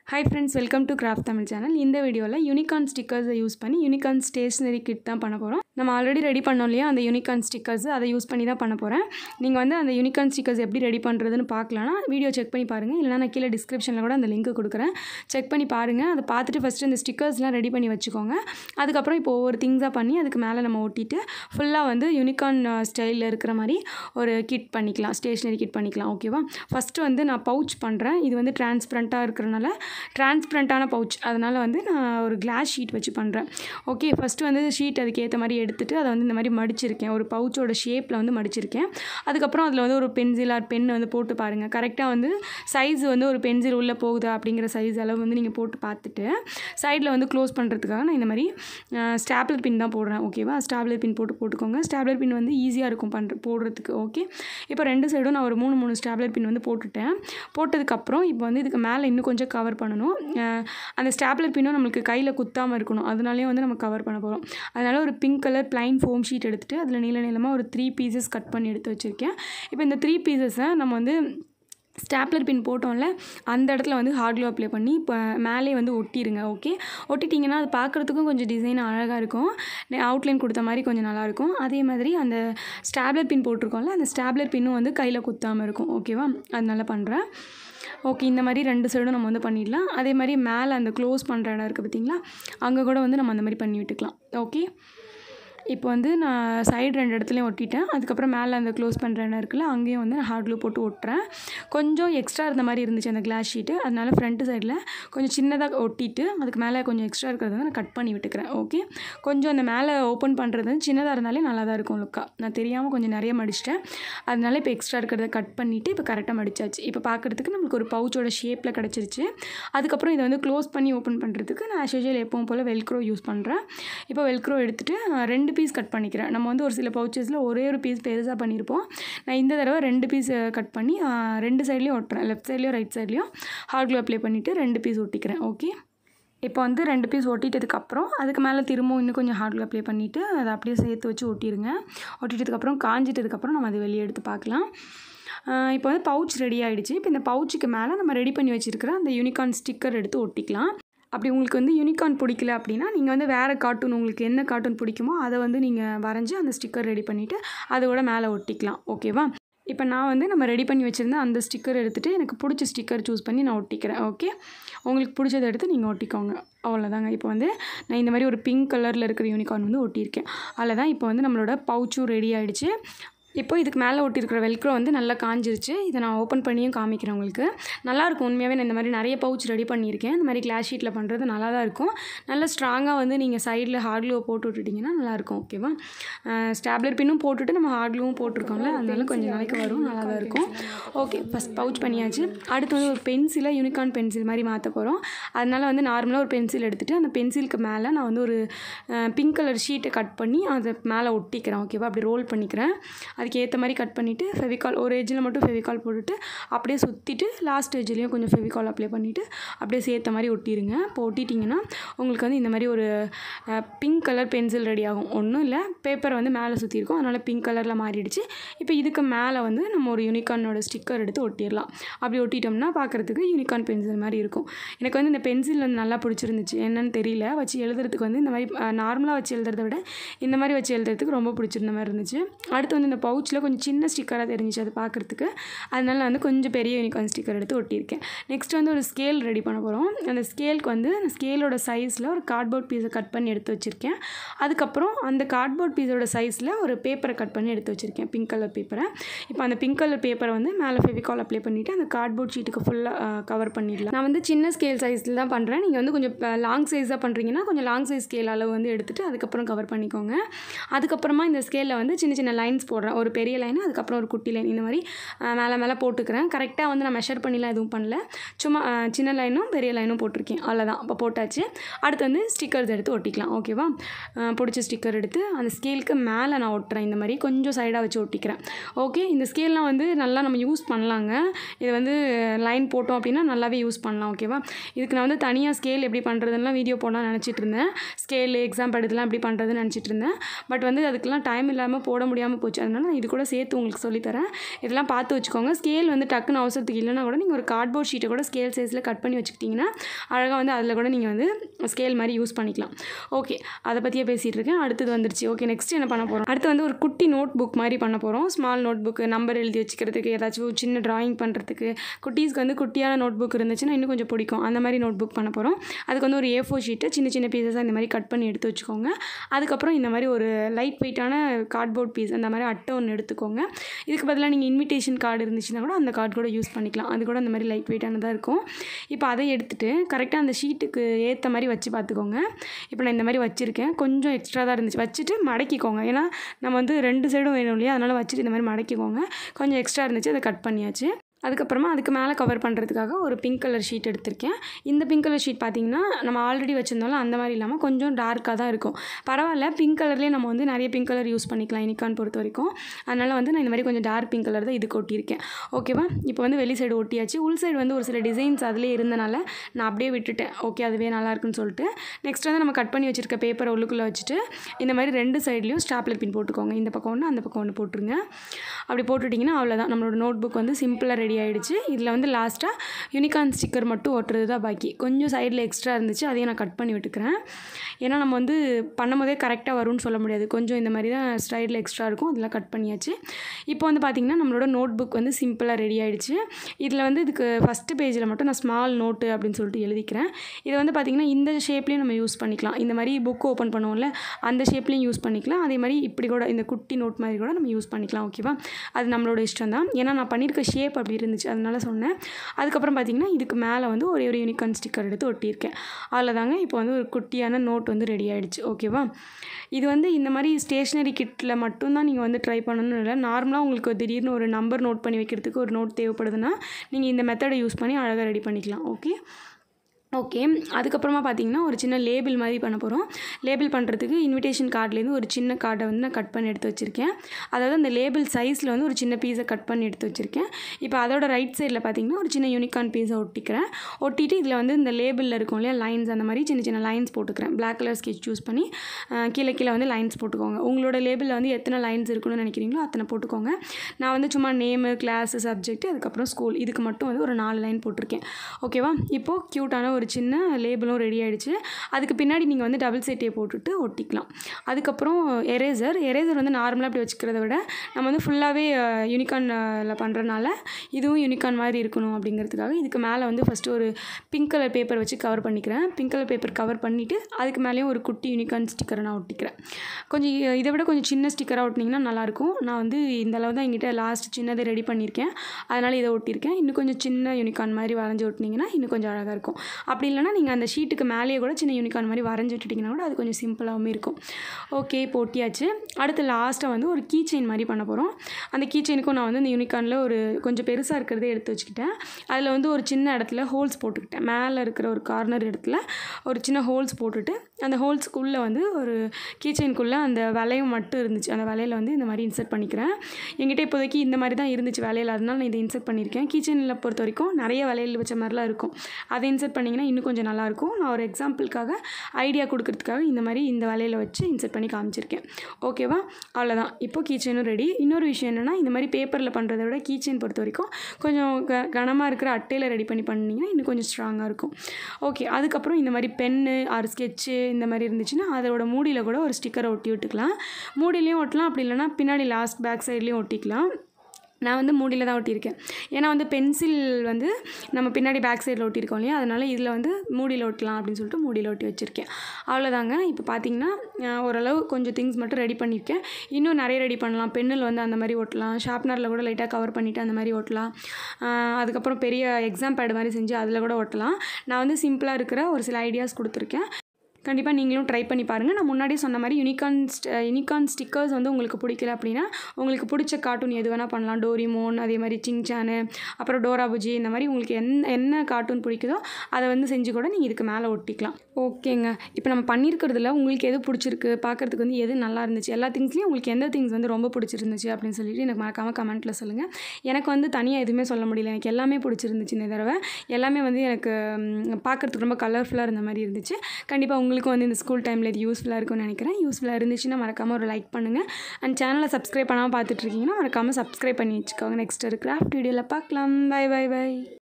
hi friends welcome to craft Tamil channel இந்த வீடியோவில் unicorn ஸ்டிக்கர்ஸை யூஸ் பண்ணி யூனிகார்ன் ஸ்டேஷ்னரி கிட் தான் பண்ண போகிறோம் நம்ம ஆல்ரெடி ரெடி பண்ணோம் இல்லையா அந்த யூனிகார்ன் ஸ்டிக்கர்ஸ் அதை யூஸ் பண்ணி தான் பண்ண போகிறேன் நீங்கள் வந்து அந்த யூனிகார்ன் ஸ்டிக்கர்ஸ் எப்படி ரெடி பண்ணுறதுன்னு பார்க்கலான்னா வீடியோ செக் பண்ணி பாருங்கள் இல்லைனா நான் கீழே டிஸ்கிரிப்ஷனில் கூட அந்த லிங்க் கொடுக்குறேன் செக் பண்ணி பாருங்கள் அதை பார்த்துட்டு ஃபஸ்ட்டு இந்த ஸ்டிக்கர்ஸ்லாம் ரெடி பண்ணி வச்சுக்கோங்க அதுக்கப்புறம் இப்போ ஒவ்வொரு திங்ஸாக பண்ணி அதுக்கு மேலே நம்ம ஒட்டிட்டு ஃபுல்லாக வந்து யூனிகார்ன் ஸ்டைலில் இருக்கிற மாதிரி ஒரு கிட் பண்ணிக்கலாம் ஸ்டேஷ்னரி கிட் பண்ணிக்கலாம் ஓகேவா ஃபஸ்ட்டு வந்து நான் பவுச் பண்ணுறேன் இது வந்து டிரான்ஸ்பரண்ட்டாக இருக்கிறனால டிரான்ஸ்பரண்ட்டான பவுச் அதனால் வந்து நான் ஒரு கிளாஸ் ஷீட் வச்சு பண்ணுறேன் ஓகே ஃபஸ்ட்டு வந்து ஷீட் அதுக்கு ஏற்ற மாதிரி எடுத்துகிட்டு அதை வந்து இந்த மாதிரி மடிச்சிருக்கேன் ஒரு பவுச்சோட ஷேப்பில் வந்து மடிச்சிருக்கேன் அதுக்கப்புறம் அதில் வந்து ஒரு பென்சில் ஆர் பென் வந்து போட்டு பாருங்கள் கரெக்டாக வந்து சைஸ் வந்து ஒரு பென்சில் உள்ளே போகுதா அப்படிங்கிற சைஸ் அளவு வந்து நீங்கள் போட்டு பார்த்துட்டு சைடில் வந்து க்ளோஸ் பண்ணுறதுக்காக நான் இந்த மாதிரி ஸ்டாப்லர் பின் தான் போடுறேன் ஓகேவா ஸ்டாப்லர் பின் போட்டு போட்டுக்கோங்க ஸ்டாப்லர் பின் வந்து ஈஸியாக இருக்கும் பண்ணுற போடுறதுக்கு ஓகே இப்போ ரெண்டு சைடும் நான் ஒரு மூணு மூணு ஸ்டாப்லர் பின் வந்து போட்டுட்டேன் போட்டதுக்கப்புறம் இப்போ வந்து இதுக்கு மேலே இன்னும் கொஞ்சம் கவர் பண்ணணும் அஹ் அந்த ஸ்டாப்லர் பின்னும் நம்மளுக்கு கையில் குத்தாமல் இருக்கணும் அதனாலே வந்து நம்ம கவர் பண்ண போகிறோம் அதனால் ஒரு pink colour plain foam sheet எடுத்துகிட்டு அதில் நீள நீளமாக ஒரு த்ரீ பீசஸ் கட் பண்ணி எடுத்து வச்சுருக்கேன் இப்போ இந்த த்ரீ பீசஸை நம்ம வந்து ஸ்டாப்லர் பின் போட்டோம்ல அந்த இடத்துல வந்து ஹார்ட் க்ளோ அப்ளை பண்ணி இப்போ மேலே வந்து ஒட்டிடுங்க ஓகே ஒட்டிட்டிங்கன்னா அது பார்க்குறதுக்கும் கொஞ்சம் டிசைன் அழகாக இருக்கும் அவுட்லைன் கொடுத்த மாதிரி கொஞ்சம் நல்லாயிருக்கும் அதே மாதிரி அந்த ஸ்டாப்லர் பின் போட்டிருக்கோம்ல அந்த ஸ்டாப்லர் பின்னும் வந்து கையில் குத்தாமல் இருக்கும் ஓகேவா அதனால பண்ணுறேன் ஓகே இந்த மாதிரி ரெண்டு சைடும் நம்ம வந்து பண்ணிடலாம் அதே மாதிரி மேலே அந்த க்ளோஸ் பண்ணுற இடம் இருக்குது பார்த்தீங்களா அங்கே கூட வந்து நம்ம அந்த மாதிரி பண்ணி விட்டுக்கலாம் ஓகே இப்போ வந்து நான் சைடு ரெண்டு இடத்துலையும் ஒட்டிட்டேன் அதுக்கப்புறம் மேலே அந்த க்ளோஸ் பண்ணுற இடம் இருக்குல்ல அங்கேயும் வந்து நான் ஹார்ட் க்ளூ போட்டு ஒட்டுறேன் கொஞ்சம் எக்ஸ்ட்ரா இருந்த மாதிரி இருந்துச்சு அந்த கிளாஸ் ஷீட்டு அதனால ஃப்ரண்ட் சைடில் கொஞ்சம் சின்னதாக ஒட்டிட்டு அதுக்கு மேலே கொஞ்சம் எக்ஸ்ட்ரா இருக்கிறத வந்து நான் கட் பண்ணி விட்டுக்கிறேன் ஓகே கொஞ்சம் அந்த மேலே ஓப்பன் பண்ணுறது வந்து சின்னதாக இருந்தாலே நல்லா தான் இருக்கும் லுக்காக நான் தெரியாமல் கொஞ்சம் நிறைய மடிச்சிட்டேன் அதனால இப்போ எக்ஸ்ட்ரா இருக்கிறத கட் பண்ணிவிட்டு இப்போ கரெக்டாக மடிச்சாச்சு இப்போ பார்க்குறதுக்கு நம்மளுக்கு ஒரு பவுச்சோட ஷேப்பில் கிடச்சிருச்சு அதுக்கப்புறம் இதை வந்து க்ளோஸ் பண்ணி ஓப்பன் பண்ணுறதுக்கு நான் ஆஸ் எப்பவும் போல் வெல்க்ரோ யூஸ் பண்ணுறேன் இப்போ வெல்க்ரோ எடுத்துகிட்டு ரெண்டு பீஸ் கட் பண்ணிக்கிறேன் நம்ம வந்து ஒரு சில பவுச்சஸில் ஒரே ஒரு பீஸ் பெருசாக பண்ணியிருப்போம் நான் இந்த தடவை ரெண்டு பீஸ் கட் பண்ணி ஆஹ், ரெண்டு சைட்லேயும் ஒட்டுறேன் லெஃப்ட் சைட்லேயும் ரைட் சைட்லேயும் ஹார்ட் க்ளூ அப்ளை பண்ணிவிட்டு ரெண்டு பீஸ் ஒட்டிக்கிறேன் ஓகே இப்போ வந்து ரெண்டு பீஸ் ஒட்டிட்டதுக்கப்புறம் அதுக்கு மேலே திரும்பவும் இன்னும் கொஞ்சம் ஹார்ட் க்ளூ அப்ளை பண்ணிவிட்டு அதை அப்படியே சேர்த்து வச்சு ஒட்டிடுங்க ஒட்டிட்டதுக்கப்புறம் காஞ்சிட்டதுக்கப்புறம் நம்ம அதை வெளியே எடுத்து பார்க்கலாம் ஆஹ் இப்போ வந்து பவுச் ரெடி ஆகிடுச்சு இப்போ இந்த பவுச்சுக்கு மேலே நம்ம ரெடி பண்ணி வச்சுருக்கிற அந்த யூனிகார்ன் ஸ்டிக்கர் எடுத்து ஒட்டிக்கலாம் அப்படி உங்களுக்கு வந்து யூனிகார்ன் பிடிக்கல அப்படின்னா நீங்கள் வந்து வேறு கார்ட்டூன் உங்களுக்கு என்ன கார்ட்டூன் பிடிக்குமோ அதை வந்து நீங்கள் வரைஞ்சி அந்த ஸ்டிக்கர் ரெடி பண்ணிவிட்டு அதோட மேலே ஒட்டிக்கலாம் ஓகேவா இப்போ நான் வந்து நம்ம ரெடி பண்ணி வச்சுருந்த அந்த ஸ்டிக்கர் எடுத்துகிட்டு எனக்கு பிடிச்ச ஸ்டிக்கர் சூஸ் பண்ணி நான் ஒட்டிக்கிறேன் ஓகே உங்களுக்கு பிடிச்சதை எடுத்து நீங்கள் ஒட்டிக்கோங்க அவ்வளோதாங்க இப்போ வந்து நான் இந்த மாதிரி ஒரு பிங்க் கலரில் இருக்கிற யூனிகார்ன் வந்து ஒட்டியிருக்கேன் அவ்வளோதான் இப்போ வந்து நம்மளோட பவுச்சும் ரெடி ஆகிடுச்சு இப்போ இதுக்கு மேலே ஒட்டியிருக்கிற வெல்க்ரோ வந்து நல்லா காஞ்சிருச்சு இதை நான் ஓப்பன் பண்ணியும் காமிக்கிறேன் உங்களுக்கு நல்லாயிருக்கும் உண்மையாகவே நான் இந்த மாதிரி நிறைய பவுச் ரெடி பண்ணியிருக்கேன் இந்த மாதிரி கிளாஸ் ஷீட்டில் பண்ணுறது நல்லா தான் இருக்கும் நல்லா ஸ்ட்ராங்காக வந்து நீங்கள் சைடில் ஹார்ட் க்ளூ போட்டு விட்டுட்டிங்கன்னா நல்லாயிருக்கும் ஓகேவா ஸ்டாப்லர் பின்னும் போட்டுட்டு நம்ம ஹார்ட் க்ளூவும் போட்டிருக்கோம்ல அதனால கொஞ்சம் நாளைக்கு வரும் நல்லா தான் இருக்கும் ஓகே ஃபஸ்ட் பவுச் பண்ணியாச்சு அடுத்து வந்து ஒரு பென்சிலை யூனிகார்ன் பென்சில் மாதிரி மாற்ற போகிறோம் அதனால் வந்து நார்மலாக ஒரு பென்சில் எடுத்துகிட்டு அந்த பென்சிலுக்கு மேலே நான் வந்து ஒரு பிங்க் கலர் ஷீட்டை கட் பண்ணி அதை மேலே ஒட்டிக்கிறேன் ஓகேவா அப்படி ரோல் பண்ணிக்கிறேன் அதுக்கு ஏற்ற மாதிரி கட் பண்ணிவிட்டு ஃபெவிகால் ஒரு எஜ்ஜில் மட்டும் ஃபெவிகால் போட்டுட்டு அப்படியே சுற்றிட்டு லாஸ்ட் எஜ்ஜிலையும் கொஞ்சம் ஃபெவிகால் அப்ளை பண்ணிவிட்டு அப்படியே சேர்த்த மாதிரி ஒட்டிடுங்க இப்போ ஒட்டிட்டிங்கன்னா உங்களுக்கு வந்து இந்த மாதிரி ஒரு பிங்க் கலர் பென்சில் ரெடி ஆகும் ஒன்றும் இல்லை பேப்பர் வந்து மேலே சுற்றிருக்கும் அதனால் பிங்க் கலரில் மாறிடுச்சு இப்போ இதுக்கு மேலே வந்து நம்ம ஒரு யூனிகார்னோட ஸ்டிக்கர் எடுத்து ஒட்டிடலாம் அப்படி ஒட்டிட்டோம்னா பார்க்குறதுக்கு யூனிகார்ன் பென்சில் மாதிரி இருக்கும் எனக்கு வந்து இந்த பென்சில் வந்து நல்லா பிடிச்சிருந்துச்சு என்னன்னு தெரியல வச்சு எழுதுறதுக்கு வந்து இந்த மாதிரி நார்மலாக வச்சு எழுதுறத விட இந்த மாதிரி வச்சு எழுதுறதுக்கு ரொம்ப பிடிச்சிருந்த மாதிரி இருந்துச்சு அடுத்து வந்து இந்த பவுச்சில் கொஞ்சம் சின்ன ஸ்டிக்கராக தெரிஞ்சிச்சு அது பார்க்குறதுக்கு அதனால நான் வந்து கொஞ்சம் பெரிய யூனிகார்ன் ஸ்டிக்கர் எடுத்து ஒட்டியிருக்கேன் நெக்ஸ்ட் வந்து ஒரு ஸ்கேல் ரெடி பண்ண போகிறோம் அந்த ஸ்கேலுக்கு வந்து அந்த ஸ்கேலோட சைஸில் ஒரு கார்ட்போர்ட் பீஸை கட் பண்ணி எடுத்து வச்சுருக்கேன் அதுக்கப்புறம் அந்த கார்ட்போர்ட் பீஸோட சைஸில் ஒரு பேப்பரை கட் பண்ணி எடுத்து வச்சுருக்கேன் பிங்க் கலர் பேப்பரை இப்போ அந்த பிங்க் கலர் பேப்பரை வந்து மேலே ஃபெவிகால் அப்ளை பண்ணிவிட்டு அந்த கார்ட்போர்ட் ஷீட்டுக்கு ஃபுல்லாக கவர் பண்ணிடலாம் நான் வந்து சின்ன ஸ்கேல் சைஸில் தான் பண்ணுறேன் நீங்கள் வந்து கொஞ்சம் லாங் சைஸாக பண்ணுறீங்கன்னா கொஞ்சம் லாங் சைஸ் ஸ்கேல் அளவு வந்து எடுத்துகிட்டு அதுக்கப்புறம் கவர் பண்ணிக்கோங்க அதுக்கப்புறமா இந்த ஸ்கேலில் வந்து சின்ன சின்ன லைன்ஸ் போடுறேன் ஒரு பெரிய லைன் அதுக்கப்புறம் ஒரு குட்டி லைன் இந்த மாதிரி அஹ், மேலே மேலே போட்டுக்கிறேன் கரெக்டாக வந்து நான் மெஷர் பண்ணிலாம் எதுவும் பண்ணல சும்மா அஹ், சின்ன லைனும் பெரிய லைனும் போட்டிருக்கேன் அவ்வளோதான் இப்போ போட்டாச்சு அடுத்து வந்து ஸ்டிக்கர்ஸ் எடுத்து ஒட்டிக்கலாம் ஓகேவா அஹ், பிடிச்ச ஸ்டிக்கர் எடுத்து அந்த ஸ்கேலுக்கு மேலே நான் ஒட்டுறேன் இந்த மாதிரி கொஞ்சம் சைடாக வச்சு ஒட்டிக்கிறேன் ஓகே இந்த ஸ்கேல்லாம் வந்து நல்லா நம்ம யூஸ் பண்ணலாங்க இது வந்து லைன் போட்டோம் அப்படின்னா நல்லாவே யூஸ் பண்ணலாம் ஓகேவா இதுக்கு நான் வந்து தனியாக ஸ்கேல் எப்படி பண்ணுறதுலாம் வீடியோ போடலாம் நினச்சிட்டு இருந்தேன் ஸ்கேல் எக்ஸாம் எடுத்துலாம் எப்படி பண்ணுறதுன்னு நினச்சிட்டு இருந்தேன் பட் வந்து அதுக்கெல்லாம் டைம் இல்லாமல் போட முடியாமல் போச்சு அதனால நான் இது கூட சேர்த்து உங்களுக்கு சொல்லித்தரேன் இதெல்லாம் பார்த்து வச்சுக்கோங்க ஸ்கேல் வந்து டக்குன்னு அவசரத்துக்கு இல்லைனா கூட நீங்கள் ஒரு கார்ட்போர்ட் ஷீட்டை கூட ஸ்கேல் சைஸில் கட் பண்ணி வச்சுக்கிட்டிங்கன்னா அழகாக வந்து அதில் கூட நீங்கள் வந்து ஸ்கேல் மாதிரி யூஸ் பண்ணிக்கலாம் ஓகே அதை பற்றியே பேசிகிட்டு இருக்கேன் அடுத்தது வந்துருச்சு ஓகே நெக்ஸ்ட் என்ன பண்ண போகிறோம் அடுத்து வந்து ஒரு குட்டி நோட் புக் மாதிரி பண்ண போகிறோம் ஸ்மால் நோட் புக்கு நம்பர் எழுதி வச்சுக்கிறதுக்கு ஏதாச்சும் சின்ன ட்ராயிங் பண்ணுறதுக்கு குட்டீஸ்க்கு வந்து குட்டியான நோட் புக் இருந்துச்சுன்னா இன்னும் கொஞ்சம் பிடிக்கும் அந்த மாதிரி நோட் புக் பண்ண போகிறோம் அதுக்கு வந்து ஒரு ஏ ஃபோர் ஷீட்டை சின்ன சின்ன பீசஸாக இந்த மாதிரி கட் பண்ணி எடுத்து வச்சுக்கோங்க அதுக்கப்புறம் இந்த மாதிரி ஒரு லைட் வெயிட்டான கார்ட்போர்ட் பீஸ் அந்த மாதிரி அட்டை ஒன்று எடுத்துக்கோங்க இதுக்கு பதிலாக நீங்கள் இன்விடேஷன் கார்டு இருந்துச்சுன்னா கூட அந்த கார்டு கூட யூஸ் பண்ணிக்கலாம் அது கூட அந்த மாதிரி லைட் வெயிட்டானதாக இருக்கும் இப்போ அதை எடுத்துகிட்டு கரெக்டாக அந்த ஷீட்டுக்கு ஏற்ற மாதிரி வச்சு பார்த்துக்கோங்க இப்போ நான் இந்த மாதிரி வச்சுருக்கேன் கொஞ்சம் எக்ஸ்ட்ரா தான் இருந்துச்சு வச்சுட்டு மடக்கிக்கோங்க ஏன்னா நம்ம வந்து ரெண்டு சைடும் வேணும் இல்லையா அதனால் வச்சுட்டு இந்த மாதிரி மடக்கிக்கோங்க கொஞ்சம் எக்ஸ்ட்ரா இருந்துச்சு அதை கட் பண்ணியாச்சு அதுக்கப்புறமா அதுக்கு மேலே கவர் பண்ணுறதுக்காக ஒரு பிங்க் கலர் ஷீட் எடுத்திருக்கேன் இந்த பிங்க் கலர் ஷீட் பார்த்திங்கன்னா நம்ம ஆல்ரெடி வச்சுருந்தாலும் அந்த மாதிரி இல்லாமல் கொஞ்சம் டார்க்காக தான் இருக்கும் பரவாயில்ல பிங்க் கலர்லேயே நம்ம வந்து நிறைய பிங்க் கலர் யூஸ் பண்ணிக்கலாம் இனிக்கான் பொறுத்த வரைக்கும் அதனால் வந்து நான் இந்த மாதிரி கொஞ்சம் டார்க் பிங்க் கலர் தான் இதுக்கு ஒட்டியிருக்கேன் ஓகேவா இப்போ வந்து வெளி சைடு ஒட்டியாச்சு உள் சைடு வந்து ஒரு சில டிசைன்ஸ் அதிலே இருந்தனால நான் அப்படியே விட்டுட்டேன் ஓகே அதுவே நல்லா இருக்குன்னு சொல்லிட்டு நெக்ஸ்ட் வந்து நம்ம கட் பண்ணி வச்சுருக்க பேப்பரை உள்ளுக்குள்ளே வச்சுட்டு இந்த மாதிரி ரெண்டு சைட்லேயும் ஸ்டாப்லர் பின் போட்டுக்கோங்க இந்த பக்கம் ஒன்று அந்த பக்கம் ஒன்று போட்டுருங்க அப்படி போட்டுட்டிங்கன்னா அவ்வளோதான் நம்மளோட நோட் புக் வந்து சிம்பிளாக ரெடி ஆகிடுச்சு இதில் வந்து லாஸ்ட்டாக யூனிகார்ன் ஸ்டிக்கர் மட்டும் ஒட்டுறது தான் பாக்கி கொஞ்சம் சைடில் எக்ஸ்ட்ரா இருந்துச்சு அதையும் நான் கட் பண்ணி விட்டுக்கிறேன் ஏன்னா நம்ம வந்து பண்ணும்போதே கரெக்டாக வரும்னு சொல்ல முடியாது கொஞ்சம் இந்த மாதிரி தான் சைடில் எக்ஸ்ட்ரா இருக்கும் அதெல்லாம் கட் பண்ணியாச்சு இப்போ வந்து பார்த்திங்கன்னா நம்மளோட நோட் புக் வந்து சிம்பிளாக ரெடி ஆகிடுச்சு இதில் வந்து இதுக்கு ஃபஸ்ட்டு பேஜில் மட்டும் நான் ஸ்மால் நோட்டு அப்படின்னு சொல்லிட்டு எழுதிக்கிறேன் இதை வந்து பார்த்திங்கன்னா இந்த ஷேப்லேயும் நம்ம யூஸ் பண்ணிக்கலாம் இந்த மாதிரி புக் ஓப்பன் பண்ணுவோம்ல அந்த ஷேப்லேயும் யூஸ் பண்ணிக்கலாம் அதே மாதிரி இப்படி கூட இந்த குட்டி நோட் மாதிரி கூட நம்ம யூஸ் பண்ணிக்கலாம் ஓகேவா அது நம்மளோட இஷ்டம் தான் ஏன்னா நான் பண்ணியிருக்க ஷேப் அப்படி இருந்துச்சு அதனால சொன்னேன் அதுக்கப்புறம் பார்த்திங்கன்னா இதுக்கு மேலே வந்து ஒரே ஒரு யூனிகார்ன் ஸ்டிக்கர் எடுத்து ஒட்டியிருக்கேன் அவ்வளோதாங்க இப்போ வந்து ஒரு குட்டியான நோட் வந்து ரெடி ஆகிடுச்சு ஓகேவா இது வந்து இந்த மாதிரி ஸ்டேஷ்னரி கிட்டில் மட்டும்தான் நீங்கள் வந்து ட்ரை பண்ணணும்னு இல்லை நார்மலாக உங்களுக்கு திடீர்னு ஒரு நம்பர் நோட் பண்ணி வைக்கிறதுக்கு ஒரு நோட் தேவைப்படுதுன்னா நீங்கள் இந்த மெத்தடை யூஸ் பண்ணி அழகாக ரெடி பண்ணிக்கலாம் ஓகே ஓகே அதுக்கப்புறமா பார்த்தீங்கன்னா ஒரு சின்ன லேபிள் மாதிரி பண்ண போகிறோம் லேபிள் பண்ணுறதுக்கு இன்விடேஷன் கார்ட்லேருந்து ஒரு சின்ன கார்டை வந்து நான் கட் பண்ணி எடுத்து வச்சுருக்கேன் அதாவது அந்த லேபிள் சைஸில் வந்து ஒரு சின்ன பீஸை கட் பண்ணி எடுத்து வச்சுருக்கேன் இப்போ அதோட ரைட் சைடில் பார்த்தீங்கன்னா ஒரு சின்ன யூனிகார்ன் பீஸை ஒட்டிக்கிறேன் ஒட்டிட்டு இதில் வந்து இந்த லேபிளில் இருக்கும் இல்லையா லைன்ஸ் அந்த மாதிரி சின்ன சின்ன லைன்ஸ் போட்டுக்கிறேன் பிளாக் கலர் ஸ்கெச் சூஸ் பண்ணி அஹ், கீழே கீழே வந்து லைன்ஸ் போட்டுக்கோங்க உங்களோட லேபிளில் வந்து எத்தனை லைன்ஸ் இருக்குன்னு நினைக்கிறீங்களோ அத்தனை போட்டுக்கோங்க நான் வந்து சும்மா நேமு கிளாஸு சப்ஜெக்ட் அதுக்கப்புறம் ஸ்கூல் இதுக்கு மட்டும் வந்து ஒரு நாலு லைன் போட்டிருக்கேன் ஓகேவா இப்போது க்யூட்டான ஒரு சின்ன லேபிளும் ரெடி ஆயிடுச்சு அதுக்கு பின்னாடி நீங்கள் வந்து டபுள் சைட்டே போட்டுட்டு ஒட்டிக்கலாம் அதுக்கப்புறம் எரேசர் எரேசர் வந்து நார்மலாக இப்படி வச்சுக்கிறத விட நம்ம வந்து ஃபுல்லாகவே யூனிகார்னில் பண்ணுறனால இதுவும் யூனிகார்ன் மாதிரி இருக்கணும் அப்படிங்கிறதுக்காக இதுக்கு மேலே வந்து ஃபஸ்ட்டு ஒரு பிங்க் கலர் பேப்பர் வச்சு கவர் பண்ணிக்கிறேன் பிங்க் கலர் பேப்பர் கவர் பண்ணிவிட்டு அதுக்கு மேலேயும் ஒரு குட்டி யூனிகார்ன் ஸ்டிக்கரை நான் ஒட்டிக்கிறேன் கொஞ்சம் இ- இதை விட கொஞ்சம் சின்ன ஸ்டிக்கராக ஒட்டினீங்கன்னா நல்லாயிருக்கும் நான் வந்து இந்த அளவு தான் எங்கிட்ட லாஸ்ட் சின்னதை ரெடி பண்ணியிருக்கேன் அதனால் இதை ஒட்டியிருக்கேன் இன்னும் கொஞ்சம் சின்ன யூனிகார்ன் மாதிரி வரைஞ்சி ஒட்டினீங்கன்னா இன்னும் கொஞ்சம் அழகாக இருக்கும் அப்படி இல்லைன்னா நீங்கள் அந்த ஷீட்டுக்கு மேலேயே கூட சின்ன யூனிகார்ன் மாதிரி வரைஞ்சி விட்டுட்டிங்கன்னா கூட அது கொஞ்சம் சிம்பிளாகவும் இருக்கும் ஓகே இப்போ ஒட்டியாச்சு அடுத்து லாஸ்ட்டாக வந்து ஒரு கீ செயின் மாதிரி பண்ண போகிறோம் அந்த கீ செயினுக்கும் நான் வந்து இந்த யூனிகார்னில் ஒரு கொஞ்சம் பெருசாக இருக்கிறதே எடுத்து வச்சுக்கிட்டேன் அதில் வந்து ஒரு சின்ன இடத்துல ஹோல்ஸ் போட்டுக்கிட்டேன் மேலே இருக்கிற ஒரு கார்னர் இடத்துல ஒரு சின்ன ஹோல்ஸ் போட்டுட்டு அந்த ஹோல்ஸ்க்குள்ளே வந்து ஒரு கீ செயின்குள்ளே அந்த வளையம் மட்டும் இருந்துச்சு அந்த வலையில் வந்து இந்த மாதிரி இன்சர்ட் பண்ணிக்கிறேன் என்கிட்ட இப்போதைக்கு இந்த மாதிரி தான் இருந்துச்சு வலையில் அதனால நான் இதை இன்சர்ட் பண்ணியிருக்கேன் கீ செயினில் பொறுத்த வரைக்கும் நிறைய வலையில் வச்ச மாதிரிலாம் இருக்கும் அதை இன்சர்ட் பண்ணிங்கன்னா இன்னும் கொஞ்சம் நல்லாயிருக்கும் நான் ஒரு எக்ஸாம்பிளுக்காக ஐடியா கொடுக்கறதுக்காக இந்த மாதிரி இந்த வலையில் வச்சு இன்சர்ட் பண்ணி காமிச்சிருக்கேன் ஓகேவா அவ்வளோதான் இப்போ கீ செயினும் ரெடி இன்னொரு விஷயம் என்னென்னா இந்த மாதிரி பேப்பரில் பண்ணுறத விட கீ செயின் பொறுத்த வரைக்கும் கொஞ்சம் க கனமாக இருக்கிற அட்டையில் ரெடி பண்ணி பண்ணிங்கன்னா இன்னும் கொஞ்சம் ஸ்ட்ராங்காக இருக்கும் ஓகே அதுக்கப்புறம் இந்த மாதிரி பென்னு ஆர் ஸ்கெட்சு இந்த மாதிரி இருந்துச்சுன்னா அதோட மூடியில் கூட ஒரு ஸ்டிக்கரை ஒட்டி விட்டுக்கலாம் மூடிலையும் ஒட்டலாம் அப்படி இல்லைன்னா பின்னாடி லாஸ்ட் பேக் சைட்லேயும் ஒட்டிக்கலாம் நான் வந்து மூடியில் தான் ஒட்டியிருக்கேன் ஏன்னா வந்து பென்சில் வந்து நம்ம பின்னாடி பேக் சைடில் ஒட்டியிருக்கோம் இல்லையா அதனால் இதில் வந்து மூடியில் ஒட்டலாம் அப்படின்னு சொல்லிட்டு மூடியில் ஒட்டி வச்சுருக்கேன் அவ்வளோதாங்க இப்போ பார்த்தீங்கன்னா அஹ், ஓரளவு கொஞ்சம் திங்ஸ் மட்டும் ரெடி பண்ணியிருக்கேன் இன்னும் நிறைய ரெடி பண்ணலாம் பென்னில் வந்து அந்த மாதிரி ஒட்டலாம் ஷார்ப்னரில் கூட லைட்டாக கவர் பண்ணிவிட்டு அந்த மாதிரி ஒட்டலாம் அஹ், அதுக்கப்புறம் பெரிய எக்ஸாம் பேட் மாதிரி செஞ்சு அதில் கூட ஒட்டலாம் நான் வந்து சிம்பிளாக இருக்கிற ஒரு சில ஐடியாஸ் கொடுத்துருக்கேன் கண்டிப்பாக நீங்களும் ட்ரை பண்ணி பாருங்கள் நான் முன்னாடியே சொன்ன மாதிரி யூனிகார்ன் யூனிகார்ன் ஸ்டிக்கர்ஸ் வந்து உங்களுக்கு பிடிக்கல அப்படின்னா உங்களுக்கு பிடிச்ச கார்ட்டூன் எது வேணால் பண்ணலாம் டோரிமோன் அதே மாதிரி சிங்சானு அப்புறம் டோரா புஜி இந்த மாதிரி உங்களுக்கு என்ன என்ன கார்ட்டூன் பிடிக்குதோ அதை வந்து செஞ்சு கூட நீங்கள் இதுக்கு மேலே ஒட்டிக்கலாம் ஓகேங்க இப்போ நம்ம பண்ணியிருக்கிறதுல உங்களுக்கு எது பிடிச்சிருக்கு பார்க்குறதுக்கு வந்து எது நல்லா இருந்துச்சு எல்லா திங்ஸ்லையும் உங்களுக்கு எந்த திங்ஸ் வந்து ரொம்ப பிடிச்சிருந்துச்சு அப்படின்னு சொல்லிட்டு எனக்கு மறக்காமல் கமெண்ட்டில் சொல்லுங்கள் எனக்கு வந்து தனியாக எதுவுமே சொல்ல முடியல எனக்கு எல்லாமே பிடிச்சிருந்துச்சு இந்த தடவை எல்லாமே வந்து எனக்கு ம், பார்க்கறதுக்கு ரொம்ப கலர்ஃபுல்லாக இருந்த மாதிரி இருந்துச்சு கண்டிப்பாக உங்களுக்கும் வந்து இந்த ஸ்கூல் டைமில் இது யூஸ்ஃபுல்லாக இருக்கும்னு நினைக்கிறேன் யூஸ்ஃபுல்லாக இருந்துச்சுன்னா மறக்காமல் ஒரு லைக் பண்ணுங்கள் அண்ட் சேனலை சப்ஸ்கிரைப் பண்ணாமல் பார்த்துட்ருக்கீங்கன்னா மறக்காமல் சப்ஸ்கிரைப் பண்ணி வச்சுக்கோங்க நெக்ஸ்ட் ஒரு கிராஃப்ட் வீடியோவில் பார்க்கலாம் பை பை பை